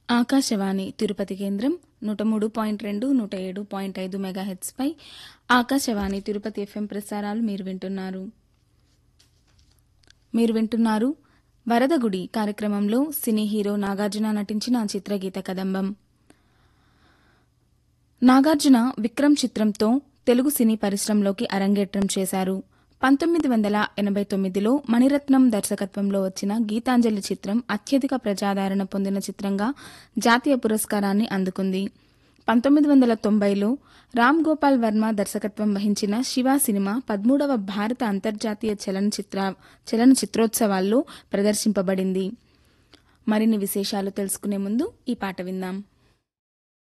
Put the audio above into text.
ఆకాశవాణి తిరుపతి కేంద్రం నూట మూడు పాయింట్ రెండు నూట ఏడు పాయింట్ ఐదు మెగాహెట్స్పై ఆకాశవాణి తిరుపతి ఎఫ్ఎం ప్రసారాలు మీరు వింటున్నారు మీరు వింటున్నారు వరదగుడి కార్యక్రమంలో సినీ హీరో నాగార్జున నటించిన చిత్రగీత కదంబం నాగార్జున విక్రమ్ చిత్రంతో తెలుగు సినీ పరిశ్రమలోకి అరంగేట్రం చేశారు పంతొమ్మిది వందల ఎనభై తొమ్మిదిలో మణిరత్నం దర్శకత్వంలో వచ్చిన గీతాంజలి చిత్రం అత్యధిక ప్రజాదరణ పొందిన చిత్రంగా జాతీయ పురస్కారాన్ని అందుకుంది పంతొమ్మిది వందల తొంభైలో రామ్ గోపాల్ వర్మ దర్శకత్వం వహించిన శివ సినిమా పదమూడవ భారత అంతర్జాతీయ చలనచిత్ర చలనచిత్రోత్సవాల్లో ప్రదర్శింపబడింది మరిన్ని విశేషాలు తెలుసుకునే ముందు ఈ పాట విందాం